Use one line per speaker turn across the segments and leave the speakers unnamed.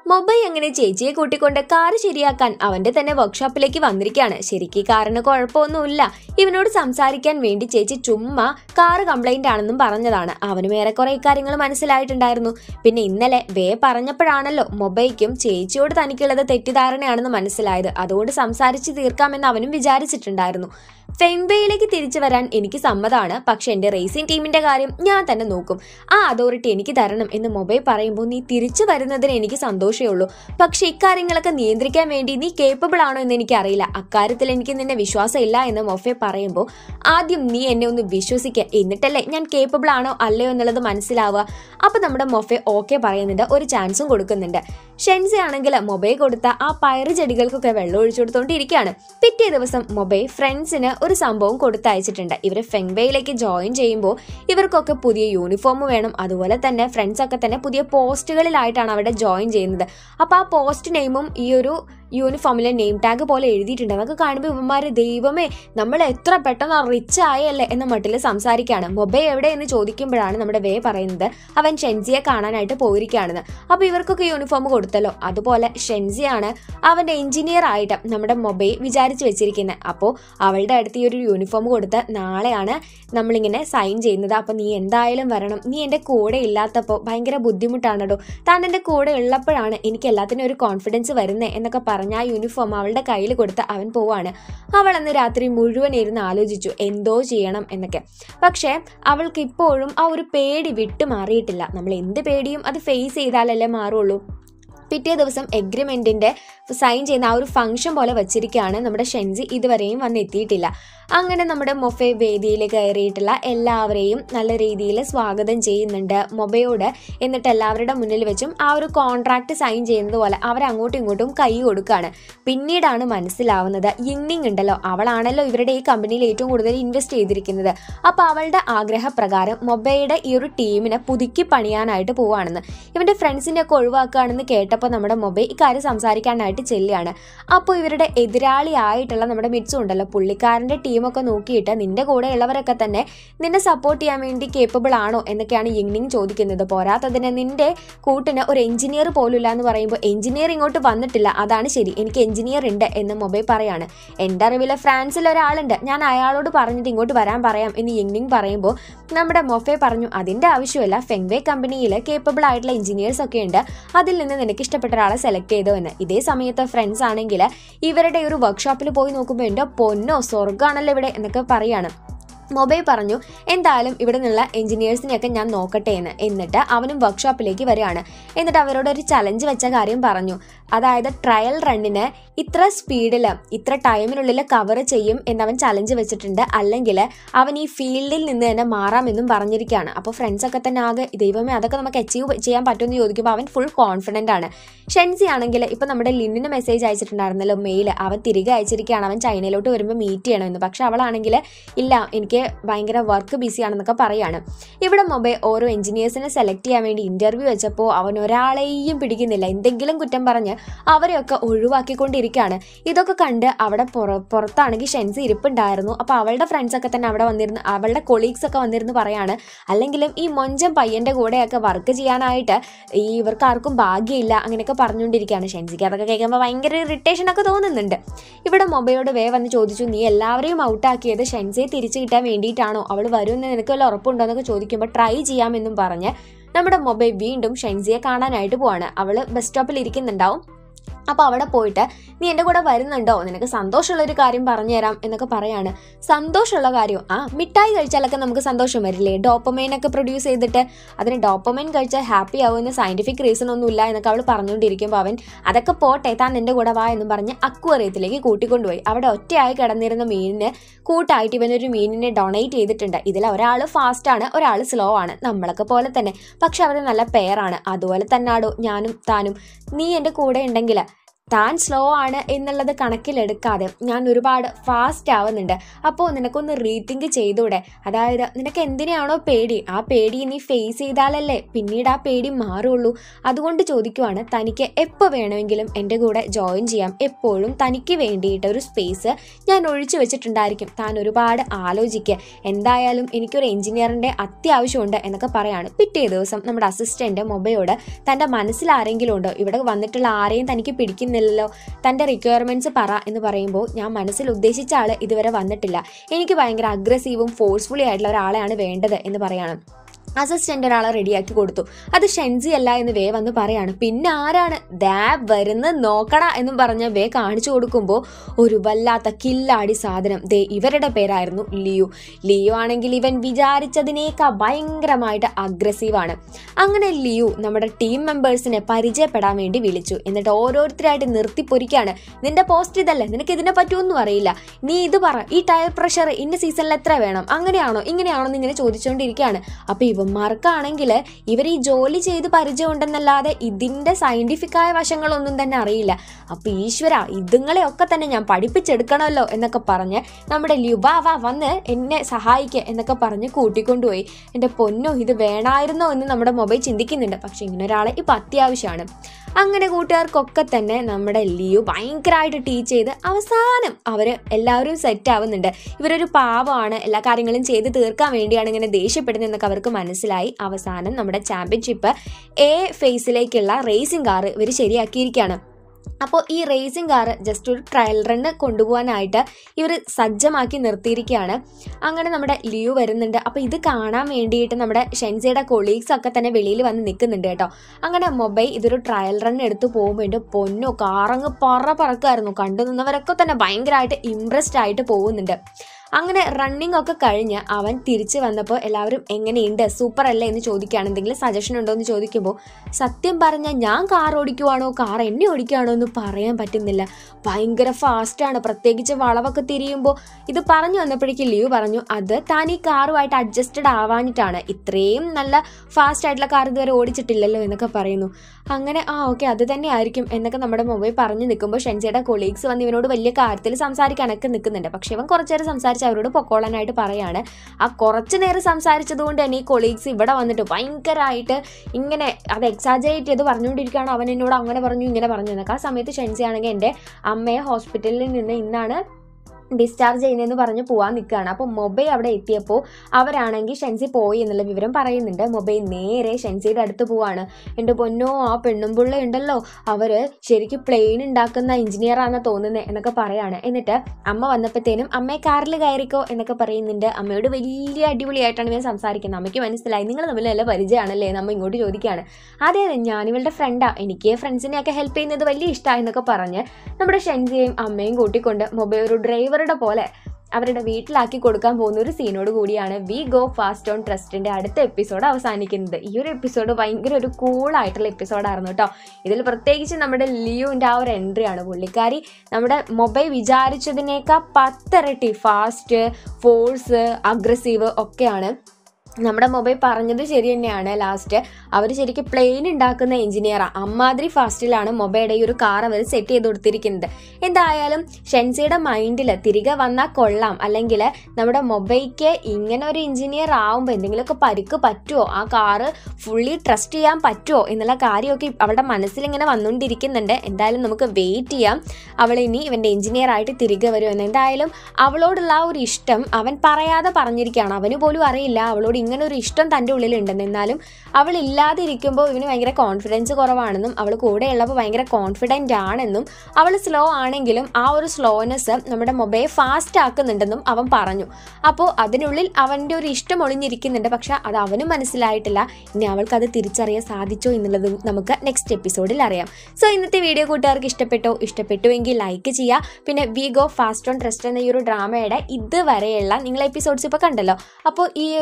മൊബൈ അങ്ങനെ ചേച്ചിയെ കൂട്ടിക്കൊണ്ട് കാറ് ശരിയാക്കാൻ അവന്റെ തന്നെ വർക്ക്ഷോപ്പിലേക്ക് വന്നിരിക്കുകയാണ് ശരിക്കും കാറിന് കുഴപ്പമൊന്നുമില്ല ഇവനോട് സംസാരിക്കാൻ വേണ്ടി ചേച്ചി ചുമ്മാ കാറ് കംപ്ലൈന്റ് ആണെന്നും പറഞ്ഞതാണ് അവനും ഏറെക്കുറെ ഇക്കാര്യങ്ങൾ മനസ്സിലായിട്ടുണ്ടായിരുന്നു പിന്നെ ഇന്നലെ വേ പറഞ്ഞപ്പോഴാണല്ലോ മൊബൈക്കും ചേച്ചിയോട് തനിക്കുള്ളത് തെറ്റിദ്ധാരണയാണെന്ന് മനസ്സിലായത് അതുകൊണ്ട് സംസാരിച്ച് തീർക്കാമെന്ന് അവനും വിചാരിച്ചിട്ടുണ്ടായിരുന്നു ഫെംബയിലേക്ക് തിരിച്ചു വരാൻ എനിക്ക് സമ്മതമാണ് പക്ഷെ എന്റെ റേസിംഗ് ടീമിന്റെ കാര്യം ഞാൻ തന്നെ നോക്കും ആ അതോറിറ്റി എനിക്ക് തരണം എന്ന് മൊബൈൽ പറയുമ്പോൾ നീ തിരിച്ചു വരുന്നതിന് എനിക്ക് സന്തോഷമേ ഉള്ളൂ പക്ഷെ ഇക്കാര്യങ്ങളൊക്കെ നിയന്ത്രിക്കാൻ വേണ്ടി നീ കേപ്പബിൾ ആണോ എന്ന് എനിക്കറിയില്ല അക്കാര്യത്തിൽ എനിക്ക് നിന്നെ വിശ്വാസമില്ല എന്ന് മൊഫെ പറയുമ്പോൾ ആദ്യം നീ എന്നെ ഒന്ന് വിശ്വസിക്കുക എന്നിട്ടല്ലേ ഞാൻ കേപ്പബിൾ ആണോ അല്ലയോ എന്നുള്ളത് മനസ്സിലാവുക അപ്പൊ നമ്മുടെ മൊഫെ ഓക്കെ പറയുന്നുണ്ട് ഒരു ചാൻസും കൊടുക്കുന്നുണ്ട് ഷെൻസി ആണെങ്കിൽ മൊബൈൽ കൊടുത്ത ആ പയറ് ചെടികൾക്കൊക്കെ വെള്ളം ഒഴിച്ചു കൊടുത്തോണ്ടിരിക്കുകയാണ് പിറ്റേ ദിവസം മൊബൈൽ ഫ്രണ്ട്സിന് ഒരു സംഭവം കൊടുത്തയച്ചിട്ടുണ്ട് ഇവര് ഫെങ്ബയിലേക്ക് ജോയിൻ ചെയ്യുമ്പോൾ ഇവർക്കൊക്കെ പുതിയ യൂണിഫോം വേണം അതുപോലെ തന്നെ ഫ്രണ്ട്സ് ഒക്കെ തന്നെ പുതിയ പോസ്റ്റുകളിലായിട്ടാണ് അവിടെ ജോയിൻ ചെയ്യുന്നത് അപ്പൊ ആ പോസ്റ്റ് നെയിമും ഈ ഒരു യൂണിഫോമിലെ നെയിം ടാഗ് പോലെ എഴുതിയിട്ടുണ്ട് അതൊക്കെ കാണുമ്പോൾ ഇവന്മാര് ദൈവമേ നമ്മൾ എത്ര പെട്ടെന്ന് റിച്ച് ആയല്ലേ എന്ന മട്ടിൽ സംസാരിക്കുകയാണ് മൊബൈൽ എവിടെ എന്ന് ചോദിക്കുമ്പോഴാണ് നമ്മുടെ വേ പറയുന്നത് അവൻ ഷെൻസിയെ കാണാനായിട്ട് പോയിരിക്കുകയാണെന്ന് അപ്പൊ ഇവർക്കൊക്കെ യൂണിഫോം കൊടുത്തല്ലോ അതുപോലെ ഷെൻസിയാണ് അവന്റെ എഞ്ചിനീയർ ആയിട്ട് നമ്മുടെ മൊബൈൽ വിചാരിച്ചു വെച്ചിരിക്കുന്നത് അപ്പോൾ അവളുടെ അടുത്ത് ഈ ഒരു യൂണിഫോം കൊടുത്ത് നാളെയാണ് നമ്മളിങ്ങനെ സൈൻ ചെയ്യുന്നത് അപ്പൊ നീ എന്തായാലും വരണം നീ എൻ്റെ കൂടെ ഇല്ലാത്തപ്പോൾ ഭയങ്കര ബുദ്ധിമുട്ടാണല്ലോ താൻ എൻ്റെ കൂടെ ഉള്ളപ്പോഴാണ് എനിക്ക് എല്ലാത്തിനും ഒരു കോൺഫിഡൻസ് വരുന്നത് എന്നൊക്കെ പറഞ്ഞ ആ യൂണിഫോം അവളുടെ കയ്യിൽ കൊടുത്ത് അവൻ പോവാണ് അവൾ അന്ന് രാത്രി മുഴുവൻ ഇരുന്ന് ആലോചിച്ചു എന്തോ ചെയ്യണം എന്നൊക്കെ പക്ഷേ അവൾക്ക് ഇപ്പോഴും ആ ഒരു പേടി വിട്ടു മാറിയിട്ടില്ല നമ്മൾ എന്ത് പേടിയും അത് ഫേസ് ചെയ്താലല്ലേ മാറുള്ളൂ പിറ്റേ ദിവസം എഗ്രിമെന്റിന്റെ സൈൻ ചെയ്യുന്ന ആ ഒരു ഫംഗ്ഷൻ പോലെ വെച്ചിരിക്കുകയാണ് നമ്മുടെ ഷെൻസി ഇതുവരെയും വന്ന് എത്തിയിട്ടില്ല അങ്ങനെ നമ്മുടെ മൊഫെ വേദിയിൽ കയറിയിട്ടുള്ള എല്ലാവരെയും നല്ല രീതിയിൽ സ്വാഗതം ചെയ്യുന്നുണ്ട് മൊബയോട് എന്നിട്ട് എല്ലാവരുടെ മുന്നിൽ വെച്ചും ആ ഒരു കോൺട്രാക്ട് സൈൻ ചെയ്യുന്നത് പോലെ അവർ അങ്ങോട്ടും ഇങ്ങോട്ടും കൈ കൊടുക്കുകയാണ് പിന്നീടാണ് മനസ്സിലാവുന്നത് യിങ്നിങ് ഉണ്ടല്ലോ അവളാണല്ലോ ഇവരുടെ ഈ കമ്പനിയിൽ ഏറ്റവും കൂടുതൽ ഇൻവെസ്റ്റ് ചെയ്തിരിക്കുന്നത് അപ്പോൾ അവളുടെ ആഗ്രഹപ്രകാരം മൊബൈയുടെ ഈ ഒരു ടീമിനെ പുതുക്കി പണിയാനായിട്ട് പോവാണെന്ന് ഇവന്റെ ഫ്രണ്ട്സിനെ ഒക്കെ ഒഴിവാക്കുകയാണെന്ന് കേട്ടപ്പോൾ നമ്മുടെ മൊബൈൽ ഇക്കാര്യം സംസാരിക്കാനായിട്ട് ചെല്ലുകയാണ് അപ്പോൾ ഇവരുടെ എതിരാളിയായിട്ടുള്ള നമ്മുടെ മിറ്റ്സും ഉണ്ടല്ലോ പുള്ളിക്കാരന്റെ ടീമൊക്കെ നോക്കിയിട്ട് നിന്റെ കൂടെ ഉള്ളവരൊക്കെ തന്നെ നിന്നെ സപ്പോർട്ട് ചെയ്യാൻ വേണ്ടി കേപ്പബിൾ ആണോ എന്നൊക്കെയാണ് യിങ്നിങ് ചോദിക്കുന്നത് പോരാത്തതിന് നിന്റെ കൂട്ടിന് ഒരു എഞ്ചിനീയർ പോലും ഇല്ല എന്ന് പറയുമ്പോൾ എഞ്ചിനീയർ ഇങ്ങോട്ട് വന്നിട്ടില്ല അതാണ് ശരി എനിക്ക് എഞ്ചിനീയർ ഉണ്ട് എന്ന് മൊബൈൽ പറയാണ് എൻ്റെ അറിവിലെ ഫ്രാൻസിൽ ഒരാളുണ്ട് ഞാൻ അയാളോട് പറഞ്ഞിട്ട് ഇങ്ങോട്ട് വരാൻ പറയാം എന്ന് യിങ്നിങ് പറയുമ്പോൾ നമ്മുടെ മൊഫെ പറഞ്ഞു അതിന്റെ ആവശ്യമില്ല ഫെങ്വേ കമ്പനിയിൽ കേപ്പബിൾ ആയിട്ടുള്ള എഞ്ചിനീയേഴ്സ് ഒക്കെ ഉണ്ട് അതിൽ നിന്ന് നിനക്ക് ഇഷ്ടപ്പെട്ട ഒരാളെ സെലക്ട് ചെയ്തോ എന്ന് ഇതേ സമയത്ത് ഫ്രണ്ട്സ് ആണെങ്കിൽ ഇവരുടെ ഒരു വർക്ക്ഷോപ്പിൽ പോയി നോക്കുമ്പോൾ എൻ്റെ പൊന്നോ സ്വർഗ്ഗമാണല്ലോ ഇവിടെ എന്നൊക്കെ പറയാണ് മൊബൈൽ പറഞ്ഞു എന്തായാലും ഇവിടെ നിന്നുള്ള എഞ്ചിനീയേഴ്സിനെയൊക്കെ ഞാൻ നോക്കട്ടെ എന്ന് എന്നിട്ട് അവനും വർക്ക്ഷോപ്പിലേക്ക് വരികയാണ് എന്നിട്ട് അവരോട് ഒരു ചലഞ്ച് വെച്ച കാര്യം പറഞ്ഞു അതായത് ട്രയൽ റണ്ണിന് ഇത്ര സ്പീഡിൽ ഇത്ര ടൈമിനുള്ളിൽ കവർ ചെയ്യും എന്നവൻ ചലഞ്ച് വെച്ചിട്ടുണ്ട് അല്ലെങ്കിൽ അവൻ ഈ ഫീൽഡിൽ നിന്ന് തന്നെ മാറാമെന്നും പറഞ്ഞിരിക്കുകയാണ് അപ്പോൾ ഫ്രണ്ട്സ് ഒക്കെ തന്നെ ആകെ ദൈവമേ അതൊക്കെ നമുക്ക് അച്ചീവ് ചെയ്യാൻ പറ്റുമെന്ന് ചോദിക്കുമ്പോൾ അവൻ ഫുൾ കോൺഫിഡൻ്റ് ആണ് ഷെൻസി ആണെങ്കിൽ ഇപ്പം നമ്മുടെ ലിന്നിന് മെസ്സേജ് അയച്ചിട്ടുണ്ടായിരുന്നല്ലോ മെയിൽ അവൻ തിരികെ അയച്ചിരിക്കുകയാണ് അവൻ ചൈനയിലോട്ട് വരുമ്പോൾ മീറ്റ് ചെയ്യണമെന്ന് പക്ഷെ അവളാണെങ്കിൽ ഇല്ല എനിക്ക് ഭയങ്കര വർക്ക് ബിസി ആണെന്നൊക്കെ പറയാണ് ഇവിടെ മൊബൈൽ ഓരോ എഞ്ചിനീയേഴ്സിനെ സെലക്ട് ചെയ്യാൻ വേണ്ടി ഇന്റർവ്യൂ വെച്ചപ്പോൾ അവൻ ഒരാളെയും പിടിക്കുന്നില്ല എന്തെങ്കിലും കുറ്റം പറഞ്ഞ് അവരെയൊക്കെ ഒഴിവാക്കിക്കൊണ്ടിരിക്കുകയാണ് ഇതൊക്കെ കണ്ട് അവിടെ പുറ പുറത്താണെങ്കിൽ ഷെൻസി ഇരിപ്പുണ്ടായിരുന്നു അപ്പോൾ അവളുടെ ഫ്രണ്ട്സ് ഒക്കെ തന്നെ അവിടെ വന്നിരുന്ന് അവളുടെ കൊളീഗ്സ് ഒക്കെ വന്നിരുന്ന് പറയാണ് അല്ലെങ്കിലും ഈ മൊഞ്ചൻ പയ്യന്റെ കൂടെയൊക്കെ വർക്ക് ചെയ്യാനായിട്ട് ഈ ഇവർക്ക് ആർക്കും ഭാഗ്യമില്ല അങ്ങനെയൊക്കെ പറഞ്ഞുകൊണ്ടിരിക്കുകയാണ് ഷെൻസിക്ക് അതൊക്കെ കേൾക്കുമ്പോൾ ഭയങ്കര ഇറിറ്റേഷൻ ഒക്കെ തോന്നുന്നുണ്ട് ഇവിടെ മൊബൈലോട് വേ വന്ന് ചോദിച്ചു നീ എല്ലാവരെയും ഔട്ടാക്കിയത് ഷെൻസിയെ തിരിച്ചു കിട്ടാൻ വേണ്ടിയിട്ടാണോ അവൾ വരുമെന്ന് നിനക്ക് വല്ല ഉറപ്പുണ്ടോ എന്നൊക്കെ ചോദിക്കുമ്പോൾ ട്രൈ ചെയ്യാമെന്നും പറഞ്ഞ് നമ്മുടെ മൊബൈൽ വീണ്ടും ഷെൻസിയെ കാണാനായിട്ട് പോവാണ് അവള് ബസ് സ്റ്റോപ്പിൽ ഇരിക്കുന്നുണ്ടാവും അപ്പോൾ അവിടെ പോയിട്ട് നീ എൻ്റെ കൂടെ വരുന്നുണ്ടോ നിനക്ക് സന്തോഷമുള്ള ഒരു കാര്യം പറഞ്ഞു തരാം എന്നൊക്കെ പറയാണ് സന്തോഷമുള്ള കാര്യം ആ മിഠായി കഴിച്ചാലൊക്കെ നമുക്ക് സന്തോഷം വരില്ലേ ഡോപ്പമൈൻ ഒക്കെ പ്രൊഡ്യൂസ് ചെയ്തിട്ട് അതിന് ഡോപ്പമൈൻ കഴിച്ചാൽ ഹാപ്പി ആവുമെന്ന് സയന്റിഫിക് റീസൺ ഒന്നുമില്ല എന്നൊക്കെ അവൾ പറഞ്ഞുകൊണ്ടിരിക്കുമ്പോൾ അവൻ അതൊക്കെ പോട്ടെ താൻ എൻ്റെ കൂടെ വാ എന്നും പറഞ്ഞ് അക്വറിയത്തിലേക്ക് കൂട്ടിക്കൊണ്ടുപോയി അവിടെ ഒറ്റയായി കിടന്നിരുന്ന മീനിന് കൂട്ടായിട്ട് ഇവനൊരു മീനിനെ ഡൊണേറ്റ് ചെയ്തിട്ടുണ്ട് ഇതിൽ ഒരാൾ ഫാസ്റ്റ് ആണ് ഒരാൾ സ്ലോ ആണ് നമ്മളൊക്കെ പോലെ തന്നെ പക്ഷെ അവർ നല്ല പെയറാണ് അതുപോലെ തന്നെയാടോ ഞാനും താനും നീ എൻ്റെ കൂടെ ഉണ്ടെങ്കിൽ താൻ സ്ലോ ആണ് എന്നുള്ളത് കണക്കിലെടുക്കാതെ ഞാൻ ഒരുപാട് ഫാസ്റ്റ് ആവുന്നുണ്ട് അപ്പോൾ നിനക്കൊന്ന് റീതിങ്ക് ചെയ്തൂടെ അതായത് നിനക്ക് എന്തിനാണോ പേടി ആ പേടി നീ ഫേസ് ചെയ്താലല്ലേ പിന്നീട് ആ പേടി മാറുള്ളൂ അതുകൊണ്ട് ചോദിക്കുവാണ് തനിക്ക് എപ്പോൾ വേണമെങ്കിലും എൻ്റെ കൂടെ ജോയിൻ ചെയ്യാം എപ്പോഴും തനിക്ക് വേണ്ടിയിട്ട് ഒരു സ്പേസ് ഞാൻ ഒഴിച്ചു വെച്ചിട്ടുണ്ടായിരിക്കും താൻ ഒരുപാട് ആലോചിക്കുക എന്തായാലും എനിക്കൊരു എഞ്ചിനീയറിൻ്റെ അത്യാവശ്യമുണ്ട് എന്നൊക്കെ പറയാണ് പിറ്റേ ദിവസം നമ്മുടെ അസിസ്റ്റൻ്റ് മൊബൈലോട് തൻ്റെ മനസ്സിൽ ആരെങ്കിലും ഉണ്ടോ ഇവിടെ വന്നിട്ടുള്ള ആരെയും തനിക്ക് പിടിക്കുന്നില്ലല്ലോ തൻ്റെ റിക്വയർമെൻറ്റ്സ് പറ എന്ന് പറയുമ്പോൾ ഞാൻ മനസ്സിൽ ഉദ്ദേശിച്ച ആൾ ഇതുവരെ വന്നിട്ടില്ല എനിക്ക് ഭയങ്കര അഗ്രസീവും ഫോഴ്സ്ഫുള്ളി ആയിട്ടുള്ള ഒരാളെയാണ് വേണ്ടത് എന്ന് പറയാണ് അസിസ്റ്റന്റ് ഒരാളെ റെഡിയാക്കി കൊടുത്തു അത് ഷെൻസി അല്ല എന്ന് വേ വന്ന് പറയാണ് പിന്നെ ആരാണ് ദാ വരുന്ന നോക്കട എന്നും പറഞ്ഞ് വേ കാണിച്ചു കൊടുക്കുമ്പോൾ ഒരു വല്ലാത്ത കില്ലാടി സാധനം ദേ ഇവരുടെ പേരായിരുന്നു ലിയു ലിയു ആണെങ്കിൽ ഇവൻ വിചാരിച്ചതിനേക്കാൾ ഭയങ്കരമായിട്ട് അഗ്രസീവാണ് അങ്ങനെ ലിയു നമ്മുടെ ടീം മെമ്പേഴ്സിനെ പരിചയപ്പെടാൻ വേണ്ടി വിളിച്ചു എന്നിട്ട് ഓരോരുത്തരായിട്ട് നിർത്തിപ്പൊരിക്കാണ് നിന്റെ പോസ്റ്റ് ഇതല്ലേ നിനക്ക് ഇതിനെ പറ്റുമൊന്നും അറിയില്ല നീ ഇത് പറ ഈ ടയർ പ്രഷർ ഇന്ന സീസണിൽ എത്ര വേണം അങ്ങനെയാണോ ഇങ്ങനെയാണോ എന്ന് ഇങ്ങനെ ചോദിച്ചുകൊണ്ടിരിക്കുകയാണ് അപ്പൊ ഇവന്മാർക്കാണെങ്കിൽ ഇവർ ഈ ജോലി ചെയ്ത് പരിചയമുണ്ടെന്നല്ലാതെ ഇതിന്റെ സയന്റിഫിക് ആയ വശങ്ങളൊന്നും തന്നെ അറിയില്ല അപ്പൊ ഈശ്വര ഇതുങ്ങളെയൊക്കെ തന്നെ ഞാൻ പഠിപ്പിച്ചെടുക്കണമല്ലോ എന്നൊക്കെ പറഞ്ഞ് നമ്മുടെ ലുബാ വാ വന്ന് എന്നെ സഹായിക്കുക എന്നൊക്കെ പറഞ്ഞ് കൂട്ടിക്കൊണ്ടുപോയി എൻ്റെ പൊന്നോ ഇത് വേണമായിരുന്നോ എന്ന് നമ്മുടെ മൊബൈൽ ചിന്തിക്കുന്നുണ്ട് പക്ഷെ ഇങ്ങനെ ഒരാളെ ഇപ്പം അത്യാവശ്യമാണ് അങ്ങനെ കൂട്ടുകാർക്കൊക്കെ തന്നെ നമ്മുടെ ലിയു ഭയങ്കരമായിട്ട് ടീച്ച് ചെയ്ത് അവസാനം അവർ എല്ലാവരും സെറ്റ് ആവുന്നുണ്ട് ഇവരൊരു പാവമാണ് എല്ലാ കാര്യങ്ങളും ചെയ്ത് തീർക്കാൻ വേണ്ടിയാണ് ഇങ്ങനെ ദേഷ്യപ്പെടുന്നതെന്നൊക്കെ അവർക്ക് മനസ്സിലായി അവസാനം നമ്മുടെ ചാമ്പ്യൻഷിപ്പ് എ ഫേസിലേക്കുള്ള റേസിംഗ് കാർ ഇവർ ശരിയാക്കിയിരിക്കുകയാണ് അപ്പോൾ ഈ റേസിംഗ് കാർ ജസ്റ്റ് ഒരു ട്രയൽ റണ്ണ് കൊണ്ടുപോകാനായിട്ട് ഇവർ സജ്ജമാക്കി നിർത്തിയിരിക്കുകയാണ് അങ്ങനെ നമ്മുടെ ലിയു വരുന്നുണ്ട് അപ്പോൾ ഇത് കാണാൻ വേണ്ടിയിട്ട് നമ്മുടെ ഷെൻസിയുടെ കൊളീഗ്സ് ഒക്കെ തന്നെ വെളിയിൽ വന്ന് നിൽക്കുന്നുണ്ട് കേട്ടോ അങ്ങനെ മൊബൈൽ ഇതൊരു ട്രയൽ റൺ എടുത്ത് പോകുമ്പോൾ എൻ്റെ പൊന്നോ കാറങ്ങ് പറ പറക്കായിരുന്നു കണ്ടു നിന്നവരൊക്കെ തന്നെ ഭയങ്കരമായിട്ട് ഇമ്പ്രസ്ഡ് ആയിട്ട് പോകുന്നുണ്ട് അങ്ങനെ റണ്ണിങ് ഒക്കെ കഴിഞ്ഞ് അവൻ തിരിച്ചു വന്നപ്പോൾ എല്ലാവരും എങ്ങനെയുണ്ട് സൂപ്പർ അല്ലേ എന്ന് ചോദിക്കുകയാണ് എന്തെങ്കിലും സജഷൻ ഉണ്ടോ എന്ന് ചോദിക്കുമ്പോൾ സത്യം പറഞ്ഞാൽ ഞാൻ കാർ ഓടിക്കുവാണോ കാർ എന്നെ ഓടിക്കുവാണോ എന്ന് പറയാൻ പറ്റുന്നില്ല ഭയങ്കര ഫാസ്റ്റാണ് പ്രത്യേകിച്ച് വളവൊക്കെ തിരിയുമ്പോൾ ഇത് പറഞ്ഞു വന്നപ്പോഴേക്കും ലീവ് പറഞ്ഞു അത് താൻ ഈ കാറുമായിട്ട് അഡ്ജസ്റ്റഡ് ആവാനിട്ടാണ് ഇത്രയും നല്ല ഫാസ്റ്റ് ആയിട്ടുള്ള കാർ ഇതുവരെ ഓടിച്ചിട്ടില്ലല്ലോ എന്നൊക്കെ പറയുന്നു അങ്ങനെ ആ ഓക്കെ അത് തന്നെ ആയിരിക്കും എന്നൊക്കെ നമ്മുടെ മൊബൈൽ പറഞ്ഞു നിൽക്കുമ്പോൾ ഷെൻസിയുടെ കൊളീഗ്സ് വന്ന് ഇവനോട് വലിയ കാര്യത്തിൽ സംസാരിക്കാനൊക്കെ നിൽക്കുന്നുണ്ട് പക്ഷേ ഇവൻ കുറച്ചു നേരം സംസാരിച്ച് അവരോട് പൊക്കോളാനായിട്ട് പറയാണ് ആ കുറച്ച് നേരം സംസാരിച്ചത് കൊണ്ട് തന്നെ ഈ കൊളീഗ്സ് ഇവിടെ വന്നിട്ട് ഭയങ്കരമായിട്ട് ഇങ്ങനെ അത് എക്സാജറേറ്റ് ചെയ്ത് പറഞ്ഞുകൊണ്ടിരിക്കുകയാണ് അവൻ എന്നോട് അങ്ങനെ പറഞ്ഞു ഇങ്ങനെ പറഞ്ഞു എന്നൊക്കെ ആ സമയത്ത് ഷെൻസി ആണെങ്കിൽ എൻ്റെ അമ്മയെ ഹോസ്പിറ്റലിൽ നിന്ന് ഇന്നാണ് ഡിസ്ചാർജ് ചെയ്യുന്നതെന്ന് പറഞ്ഞ് പോകാൻ നിൽക്കുകയാണ് അപ്പോൾ മൊബൈൽ അവിടെ എത്തിയപ്പോൾ അവരാണെങ്കിൽ ഷെൻസി പോയി എന്നുള്ള വിവരം പറയുന്നുണ്ട് മൊബൈൽ നേരെ ഷെൻസിയുടെ അടുത്ത് പോവാണ് എൻ്റെ പൊന്നോ ആ പെണ്ണുംപിള്ള ഉണ്ടല്ലോ അവർ ശരിക്കും പ്ലെയിൻ ഉണ്ടാക്കുന്ന എഞ്ചിനീയർ ആണെന്ന് തോന്നുന്നത് എന്നൊക്കെ പറയാണ് എന്നിട്ട് അമ്മ വന്നപ്പോഴത്തേനും അമ്മയെ കാറിൽ കയറിക്കോ എന്നൊക്കെ പറയുന്നുണ്ട് അമ്മയോട് വലിയ അടിപൊളിയായിട്ടാണ് ഞാൻ സംസാരിക്കുന്നത് അമ്മയ്ക്ക് മനസ്സിലായി നിങ്ങൾ തമ്മിൽ നല്ല പരിചയമാണല്ലേ നമ്മ ഇങ്ങോട്ട് ചോദിക്കുകയാണ് അതെ അതെ ഞാനിവളുടെ ഫ്രണ്ടാ എനിക്ക് ഫ്രണ്ട്സിനെയൊക്കെ ഹെൽപ്പ് ചെയ്യുന്നത് വലിയ ഇഷ്ടമായി എന്നൊക്കെ പറഞ്ഞ് നമ്മുടെ ഷെൻസിയെയും അമ്മയും കൂട്ടിക്കൊണ്ട് മൊബൈൽ ഒരു ഡ്രൈവറുടെ പോലെ അവരുടെ വീട്ടിലാക്കി കൊടുക്കാൻ പോകുന്ന ഒരു സീനോട് കൂടിയാണ് വി ഗോ ഫാസ്റ്റ് ഓൺ ട്രസ്റ്റിന്റെ അടുത്ത എപ്പിസോഡ് അവസാനിക്കുന്നത് ഈ ഒരു എപ്പിസോഡ് ഭയങ്കര ഒരു കൂളായിട്ടുള്ള എപ്പിസോഡായിരുന്നു കേട്ടോ ഇതിൽ പ്രത്യേകിച്ച് നമ്മുടെ ലിയുവിൻ്റെ ആ ഒരു എൻട്രി ആണ് പുള്ളിക്കാരി നമ്മുടെ മൊബൈൽ വിചാരിച്ചതിനേക്കാൾ പത്തിരട്ടി ഫാസ്റ്റ് ഫോഴ്സ് അഗ്രസീവ് ഒക്കെയാണ് നമ്മുടെ മൊബൈൽ പറഞ്ഞത് ശരി തന്നെയാണ് ലാസ്റ്റ് അവർ ശരിക്കും പ്ലെയിൻ ഉണ്ടാക്കുന്ന എഞ്ചിനീയറാണ് അമ്മാതിരി ഫാസ്റ്റിലാണ് മൊബൈയുടെ ഈ ഒരു കാർ അവർ സെറ്റ് ചെയ്ത് കൊടുത്തിരിക്കുന്നത് എന്തായാലും ഷെൻസിയുടെ മൈൻഡിൽ തിരികെ വന്നാൽ കൊള്ളാം അല്ലെങ്കിൽ നമ്മുടെ മൊബൈൽക്ക് ഇങ്ങനെ ഒരു എഞ്ചിനീയർ ആവുമ്പോൾ എന്തെങ്കിലുമൊക്കെ പരിക്ക് പറ്റുമോ ആ കാറ് ഫുള്ളി ട്രസ്റ്റ് ചെയ്യാൻ പറ്റുമോ എന്നുള്ള കാര്യമൊക്കെ അവളുടെ മനസ്സിൽ ഇങ്ങനെ വന്നുകൊണ്ടിരിക്കുന്നുണ്ട് എന്തായാലും നമുക്ക് വെയിറ്റ് ചെയ്യാം അവൾ ഇനി ഇവൻ്റെ എഞ്ചിനീയർ ആയിട്ട് തിരികെ വരുമെന്ന് എന്തായാലും അവളോടുള്ള ആ ഒരു ഇഷ്ടം അവൻ പറയാതെ പറഞ്ഞിരിക്കുകയാണ് അവന് പോലും അറിയില്ല അവളോട് ഇങ്ങനെ ഒരു ഇഷ്ടം തൻ്റെ ഉള്ളിലുണ്ടെന്ന് എന്നാലും അവൾ ഇല്ലാതെ ഇരിക്കുമ്പോൾ ഇവന് ഭയങ്കര കോൺഫിഡൻസ് കുറവാണെന്നും അവൾ കൂടെ ഉള്ളപ്പോൾ ഭയങ്കര കോൺഫിഡൻ്റ് ആണെന്നും അവൾ സ്ലോ ആണെങ്കിലും ആ ഒരു സ്ലോനെസ് നമ്മുടെ മൊബൈൽ ഫാസ്റ്റ് ആക്കുന്നുണ്ടെന്നും അവൻ പറഞ്ഞു അപ്പോൾ അതിനുള്ളിൽ അവൻ്റെ ഒരു ഇഷ്ടം ഒളിഞ്ഞിരിക്കുന്നുണ്ട് പക്ഷെ അത് അവനും മനസ്സിലായിട്ടില്ല ഇനി അവൾക്ക് അത് തിരിച്ചറിയാൻ സാധിച്ചോ എന്നുള്ളതും നമുക്ക് നെക്സ്റ്റ് എപ്പിസോഡിൽ അറിയാം സോ ഇന്നത്തെ വീഡിയോ കൂട്ടുകാർക്ക് ഇഷ്ടപ്പെട്ടോ ഇഷ്ടപ്പെട്ടുവെങ്കിൽ ലൈക്ക് ചെയ്യുക പിന്നെ we go fast on trust എന്ന ഈ ഒരു ഡ്രാമയുടെ ഇതുവരെയുള്ള നിങ്ങൾ എപ്പിസോഡ്സ് ഇപ്പോൾ കണ്ടല്ലോ അപ്പോൾ ഈ ഒരു എപ്പിസോഡ്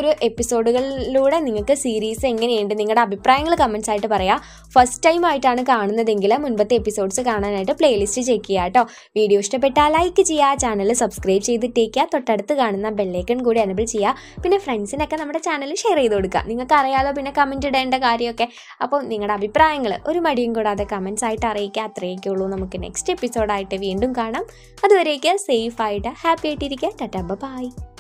എപ്പിസോഡുകളിലൂടെ നിങ്ങൾക്ക് സീരീസ് എങ്ങനെയുണ്ട് നിങ്ങളുടെ അഭിപ്രായങ്ങൾ കമൻസ് ആയിട്ട് പറയാം ഫസ്റ്റ് ടൈം ആയിട്ടാണ് കാണുന്നതെങ്കിൽ മുൻപത്തെ എപ്പിസോഡ്സ് കാണാനായിട്ട് പ്ലേലിസ്റ്റ് ചെക്ക് ചെയ്യുക കേട്ടോ വീഡിയോ ഇഷ്ടപ്പെട്ടാൽ ലൈക്ക് ചെയ്യുക ചാനൽ സബ്സ്ക്രൈബ് ചെയ്തിട്ടേക്കുക തൊട്ടടുത്ത് കാണുന്ന ബെല്ലൈക്കൺ കൂടി എനബിൾ ചെയ്യുക പിന്നെ ഫ്രണ്ട്സിനൊക്കെ നമ്മുടെ ചാനൽ ഷെയർ ചെയ്ത് കൊടുക്കുക നിങ്ങൾക്ക് അറിയാലോ പിന്നെ കമൻറ്റ് ഇടേണ്ട കാര്യമൊക്കെ അപ്പോൾ നിങ്ങളുടെ അഭിപ്രായങ്ങൾ ഒരു മടിയും കൂടാതെ കമൻസ് ആയിട്ട് അറിയിക്കുക അത്രയൊക്കെ ഉള്ളൂ നമുക്ക് നെക്സ്റ്റ് എപ്പിസോഡായിട്ട് വീണ്ടും കാണാം അതുവരേക്ക് സേഫ് ആയിട്ട് ഹാപ്പി ആയിട്ടിരിക്കുക ടാറ്റാ ബൈ